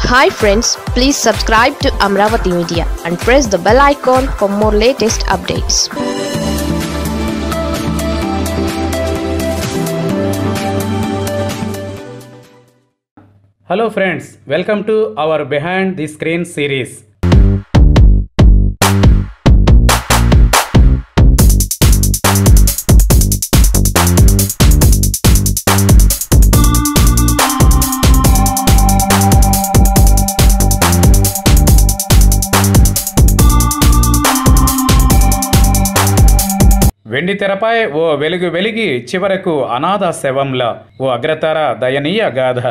hi friends please subscribe to Amaravati media and press the bell icon for more latest updates hello friends welcome to our behind the screen series వెండి తెరపై ఓ వెలుగు వెలిగి చివరకు అనాథ శవంలా ఓ అగ్రతార దయనీయ గాథ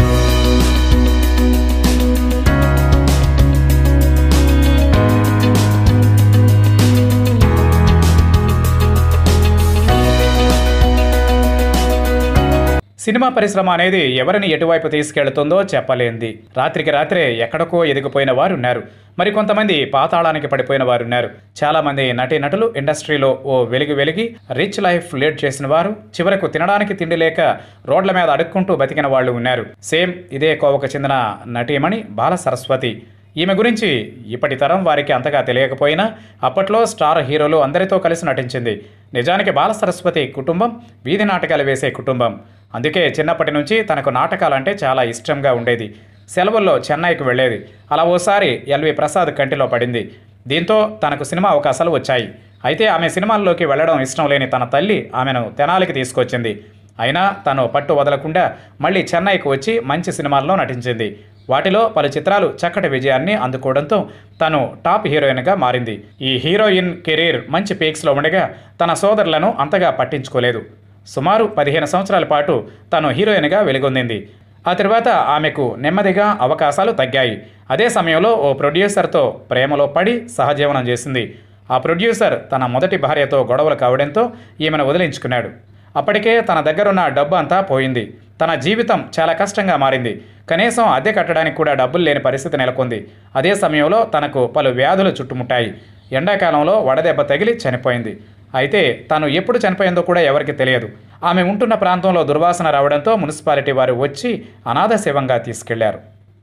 cinema పరిశ్రమ అనేది ఎవరిని ఎటువైపు తీసుకెళ్తుందో చెప్పలేంది రాత్రికి రాత్రే ఎక్కడికో ఎదిగిపోయిన వారు ఉన్నారు మరి కొంతమంది పాతాళానికి పడిపోయిన వారు ఉన్నారు చాలా మంది నటీనటులు ఇండస్ట్రీలో ఓ వెలిగి వెలిగి రిచ్ లైఫ్ లీడ్ చేసిన వారు చివరకు తినడానికి తిండి లేక రోడ్ల మీద అడుక్కుంటూ బతికిన వాళ్ళు ఉన్నారు సేమ్ ఇదే కోవకు చెందిన నటీమణి బాల సరస్వతి ఈమె గురించి ఇప్పటి తరం వారికి అంతగా తెలియకపోయినా అప్పట్లో స్టార్ హీరోలు అందరితో కలిసి నటించింది నిజానికి బాల సరస్వతి కుటుంబం వీధి నాటకాలు వేసే కుటుంబం అందుకే చిన్నప్పటి నుంచి తనకు నాటకాలంటే చాలా ఇష్టంగా ఉండేది సెలవుల్లో చెన్నైకి వెళ్ళేది అలా ఓసారి ఎల్వి ప్రసాద్ కంటిలో పడింది దీంతో తనకు సినిమా అవకాశాలు వచ్చాయి అయితే ఆమె సినిమాల్లోకి వెళ్ళడం ఇష్టం లేని తన తల్లి ఆమెను తెనాలికి తీసుకొచ్చింది అయినా తను పట్టు వదలకుండా మళ్ళీ చెన్నైకి వచ్చి మంచి సినిమాల్లో నటించింది వాటిలో పలు చిత్రాలు చక్కటి విజయాన్ని అందుకోవడంతో తను టాప్ హీరోయిన్గా మారింది ఈ హీరోయిన్ కెరీర్ మంచి పీక్స్లో ఉండగా తన సోదరులను అంతగా పట్టించుకోలేదు సుమారు పదిహేను సంవత్సరాల పాటు తను హీరోయిన్గా వెలుగొందింది ఆ తర్వాత ఆమెకు నెమ్మదిగా అవకాశాలు తగ్గాయి అదే సమయంలో ఓ ప్రొడ్యూసర్తో ప్రేమలో పడి సహజీవనం చేసింది ఆ ప్రొడ్యూసర్ తన మొదటి భార్యతో గొడవలు కావడంతో ఈమెను వదిలించుకున్నాడు అప్పటికే తన దగ్గరున్న డబ్బు అంతా పోయింది తన జీవితం చాలా కష్టంగా మారింది కనీసం అద్దె కట్టడానికి కూడా డబ్బులు లేని పరిస్థితి నెలకొంది అదే సమయంలో తనకు పలు వ్యాధులు చుట్టుముట్టాయి ఎండాకాలంలో వడదెబ్బ తగిలి చనిపోయింది అయితే తను ఎప్పుడు చనిపోయిందో కూడా ఎవరికి తెలియదు ఆమె ఉంటున్న ప్రాంతంలో దుర్వాసన రావడంతో మున్సిపాలిటీ వారు వచ్చి అనాథ శివంగా తీసుకెళ్లారు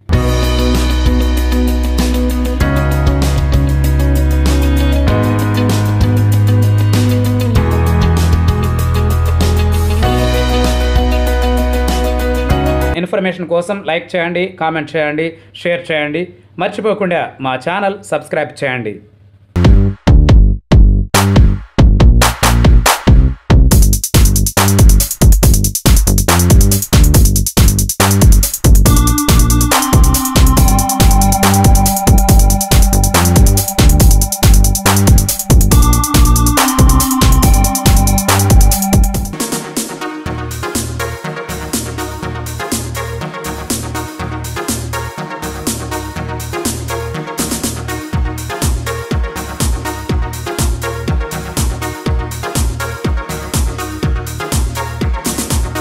ఇన్ఫర్మేషన్ కోసం లైక్ చేయండి కామెంట్ చేయండి షేర్ చేయండి మర్చిపోకుండా మా ఛానల్ సబ్స్క్రైబ్ చేయండి